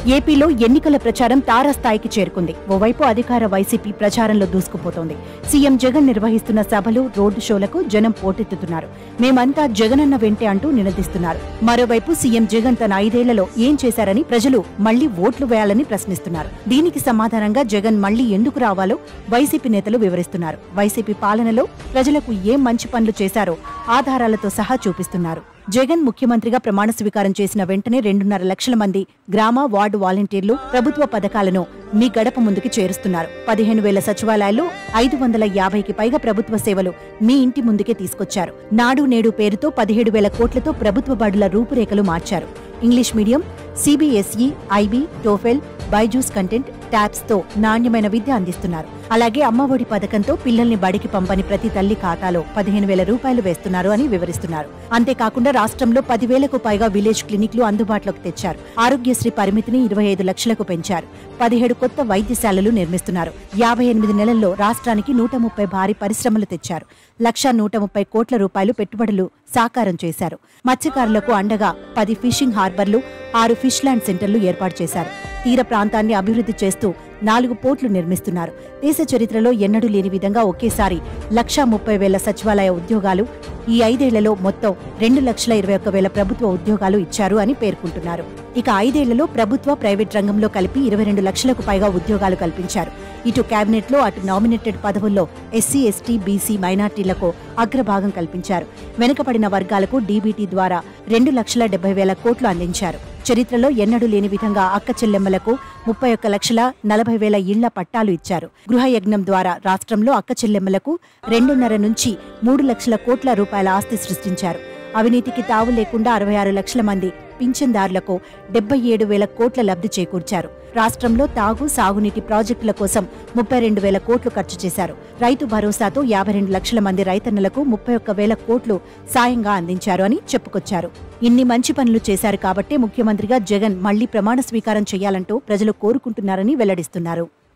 ఏపీలో ఎన్నికల ప్రచారం తారాస్థాయికి చేరుకుంది ఓవైపు అధికార వైసీపీ ప్రచారంలో దూసుకుపోతోంది సీఎం జగన్ నిర్వహిస్తున్న సభలు రోడ్డు షోలకు జనం పోటెత్తుతున్నారు మేమంతా జగనన్న వెంటే అంటూ నినదిస్తున్నారు మరోవైపు సీఎం జగన్ తన ఐదేళ్లలో ఏం చేశారని ప్రజలు మళ్లీ ఓట్లు వేయాలని ప్రశ్నిస్తున్నారు దీనికి సమాధానంగా జగన్ మళ్లీ ఎందుకు రావాలో వైసీపీ నేతలు వివరిస్తున్నారు వైసీపీ పాలనలో ప్రజలకు ఏం మంచి పనులు చేశారో ఆధారాలతో సహా చూపిస్తున్నారు జగన్ ముఖ్యమంత్రిగా ప్రమాణ స్వీకారం చేసిన వెంటనే రెండున్నర లక్షల మంది గ్రామ వార్డు వాలంటీర్లు ప్రభుత్వ పథకాలను మీ గడప ముందుకి చేరుస్తున్నారు పదిహేను వేల సచివాలయాల్లో ఐదు వందల యాభైకి పైగా ప్రభుత్వ సేవలు మీ ఇంటి ముందుకే తీసుకొచ్చారు నాడు నేడు పేరుతో పదిహేడు వేల కోట్లతో ప్రభుత్వ బడుల రూపురేఖలు మార్చారు English medium CBSE IB TOEFL Byju's content tabs తో నాణ్యమైన విద్య అందిస్తున్నారు అలాగే అమ్మఒడి పథకంతో పిల్లల్ని బడికి పంపని ప్రతి తల్లి ఖాతాలో పదిహేను వేల రూపాయలు వేస్తున్నారు అని వివరిస్తున్నారు అంతేకాకుండా రాష్ట్రంలో పదివేలకు పైగా విలేజ్ క్లినిక్లు అందుబాటులోకి తెచ్చారు ఆరోగ్యశ్రీ పరిమితిని ఇరవై ఐదు లక్షలకు పెంచారు పదిహేడు కొత్త వైద్యశాలలు నిర్మిస్తున్నారు యాభై ఎనిమిది నెలల్లో రాష్ట్రానికి నూట ముప్పై భారీ పరిశ్రమలు తెచ్చారు లక్ష నూట ముప్పై కోట్ల రూపాయలు పెట్టుబడులు సాకారం చేశారు మత్స్యకారులకు అండగా పది ఫిషింగ్ హార్బర్లు ఆరు ఫిష్ ల్యాండ్ సెంటర్లు ఏర్పాటు చేశారు తీర ప్రాంతాన్ని అభివృద్ధి చేస్తూ నాలుగు పోర్ట్లు నిర్మిస్తున్నారు దేశ చరిత్రలో ఎన్నడూ లేని విధంగా ఒకేసారి లక్షా ముప్పై వేల సచివాలయ ఉద్యోగాలు ఈ ఐదేళ్లలో మొత్తం రెండు లక్షల ఇరవై ఒక్క వేల ప్రభుత్వ ఉద్యోగాలు ఇచ్చారు అని పేర్కొంటున్నారు ఇక ఐదేళ్లలో ప్రభుత్వ ప్రైవేట్ రంగంలో కలిపి ఇరవై రెండు లక్షలకు పైగా ఉద్యోగాలు కల్పించారు ఇటు కేబినెట్ లో అటు నామినేటెడ్ పదవుల్లో ఎస్సీ ఎస్టీ బీసీ మైనార్టీలకు అగ్రభాగం కల్పించారు వెనుకబడిన వర్గాలకు డీబీటీ ద్వారా రెండు లక్షల డెబ్బై వేల కోట్లు అందించారు చరిత్రలో ఎన్నడూ లేని విధంగా అక్క చెల్లెమ్మలకు ముప్పై ఒక్క లక్షల నలభై వేల ఇళ్ల పట్టాలు ఇచ్చారు గృహయజ్ఞం ద్వారా రాష్ట్రంలో అక్క చెల్లెమ్మలకు రెండున్నర నుంచి మూడు లక్షల కోట్ల రూపాయల ఆస్తి సృష్టించారు అవినీతికి తావు లేకుండా అరవై ఆరు లక్షల మంది పింఛన్దారులకు డెబ్బై ఏడు వేల కోట్ల లబ్ధి చేకూర్చారు రాష్ట్రంలో తాగు సాగునీటి ప్రాజెక్టుల కోసం ముప్పై రెండు వేల కోట్లు ఖర్చు చేశారు రైతు భరోసాతో యాభై రెండు లక్షల మంది రైతన్నలకు ముప్పై ఒక్క వేల కోట్లు సాయంగా అందించారు అని చెప్పుకొచ్చారు ఇన్ని మంచి పనులు చేశారు కాబట్టే ముఖ్యమంత్రిగా జగన్ మళ్లీ ప్రమాణ స్వీకారం చేయాలంటూ ప్రజలు కోరుకుంటున్నారని వెల్లడిస్తున్నారు